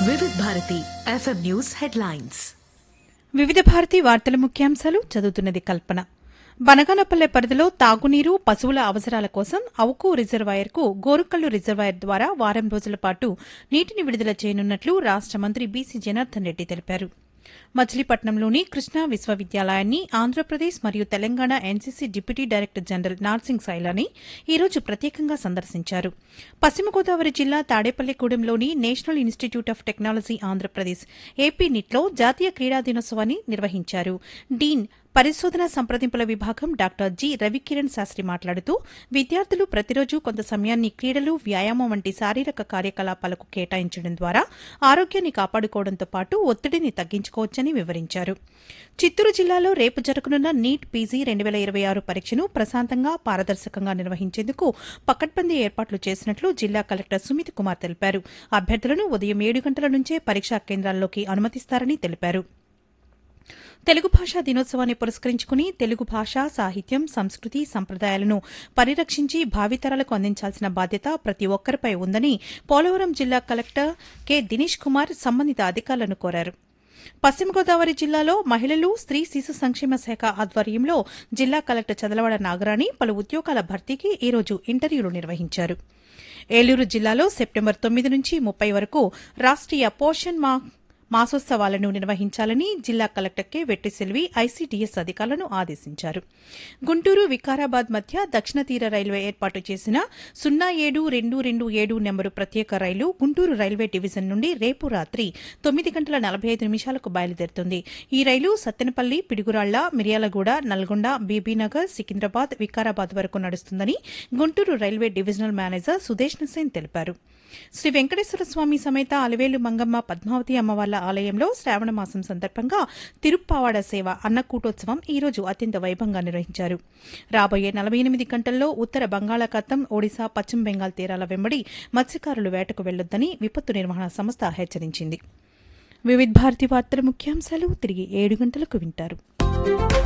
వివిధ Bharati FM news headlines వివిధ భారతి వార్తల ముఖ్యాంశాలు చదువుతున్నది కల్పన బనగానపల్లె పరిధిలో తాగునీరు పశువుల అవసరాల కోసం అవుకు రిజర్వాయర్కు గోరుకల్లు రిజర్వాయర్ ద్వారా వారం రోజుల పాటు నీటిని విడుదల చేయనున్నట్లు రాష్ట మంత్రి బీసీ జనార్దన్ రెడ్డి తెలిపారు మచిలీపట్నంలోని కృష్ణా విశ్వవిద్యాలయాన్ని ఆంధ్రప్రదేశ్ మరియు Telangana NCC deputy director general Narsing Sailani ఈరోజు ప్రత్యేకంగా సందర్శించారు పశ్చిమ గోదావరి జిల్లా తాడేపల్లిగూడెంలోని national institute of technology Andhra Pradesh AP నిట్లో జాతీయ క్రీడా దినోత్సవాన్ని నిర్వహించారు డీన్ పరిశోధన సంప్రదింపుల విభాగం డాక్టర్ జి రవికిరణ్ శాస్త్రి మాట్లాడుతూ విద్యార్థులు ప్రతిరోజు కొంత సమయాన్ని క్రీడలు వ్యాయామం వంటి శారీరక కార్యకలాపాలకు కేటాయించడం ద్వారా ఆరోగ్యాన్ని కాపాడుకోవడంతో పాటు ఒత్తిడిని తగ్గించుకోవచ్చని వివరించారు చిత్తూరు జిల్లాలో రేపు జరగనున్న నీట్ పీజీ రెండు వేల ఇరవై ఆరు పరీక్షను ప్రశాంతంగా పారదర్శకంగా నిర్వహించేందుకు పకడ్బందీ ఏర్పాట్లు చేసినట్లు జిల్లా కలెక్టర్ సుమిత్ కుమార్ తెలిపారు అభ్యర్థులను ఉదయం ఏడు గంటల నుంచే పరీక్షా కేంద్రాల్లోకి అనుమతిస్తారని తెలిపారు తెలుగు భాషా దినోత్సవాన్ని పురస్కరించుకుని తెలుగు భాష సాహిత్యం సంస్కృతి సంప్రదాయాలను పరిరక్షించి భావితరాలకు అందించాల్సిన బాధ్యత ప్రతి ఒక్కరిపై ఉందని పోలవరం జిల్లా కలెక్టర్ కె దినేష్ కుమార్ సంబంధిత అధికారులను కోరారు పశ్చిమ గోదావరి జిల్లాలో మహిళలు స్త్రీ శిశు సంక్షేమ శాఖ ఆధ్వర్యంలో జిల్లా కలెక్టర్ చదలవాడ నాగరాణి పలు ఉద్యోగాల భర్తీకి ఈరోజు ఇంటర్వ్యూలు నిర్వహించారు ఏలూరు జిల్లాలో సెప్టెంబర్ తొమ్మిది నుంచి ముప్పై వరకు రాష్ట్రీయ పోషణ్ మా మాసోత్సవాలను నిర్వహించాలని జిల్లా కలెక్టర్ కె వెట్టి సెల్వి ఐసీడీఎస్ అధికారులను ఆదేశించారు గుంటూరు వికారాబాద్ మధ్య దక్షిణ తీర రైల్వే ఏర్పాటు చేసిన సున్నా ఏడు రెండు రెండు ఏడు నెంబరు ప్రత్యేక రైలు గుంటూరు రైల్వే డివిజన్ నుండి రేపు రాత్రి తొమ్మిది గంటల నలభై ఐదు నిమిషాలకు బయలుదేరుతుంది ఈ రైలు సత్తెనపల్లి పిడుగురాళ్ల మిర్యాలగూడ నల్గొండ బీబీనగర్ సికింద్రాబాద్ వికారాబాద్ వరకు నడుస్తుందని Guntur railway divisional manager Sudesh నసేన్ తెలిపారు శ్రీ వెంకటేశ్వర స్వామి సమేత అలవేలు మంగమ్మ పద్మావతి అమ్మవార్ల ఆలయంలో శ్రావణ మాసం సందర్భంగా తిరుప్పావాడ సేవ అన్నకూటోత్సవం ఈ రోజు అత్యంత వైభవంగా నిర్వహించారు రాబోయే నలభై ఎనిమిది గంటల్లో ఉత్తర బంగాళాఖాతం ఒడిశా పశ్చిమ బెంగాల్ తీరాల వెంబడి మత్స్యకారులు వేటకు వెళ్లొద్దని విపత్తు నిర్వహణ సంస్థ హెచ్చరించింది వివిధ భారతి వార్తల ముఖ్యాంశాలు తిరిగి ఏడు గంటలకు వింటారు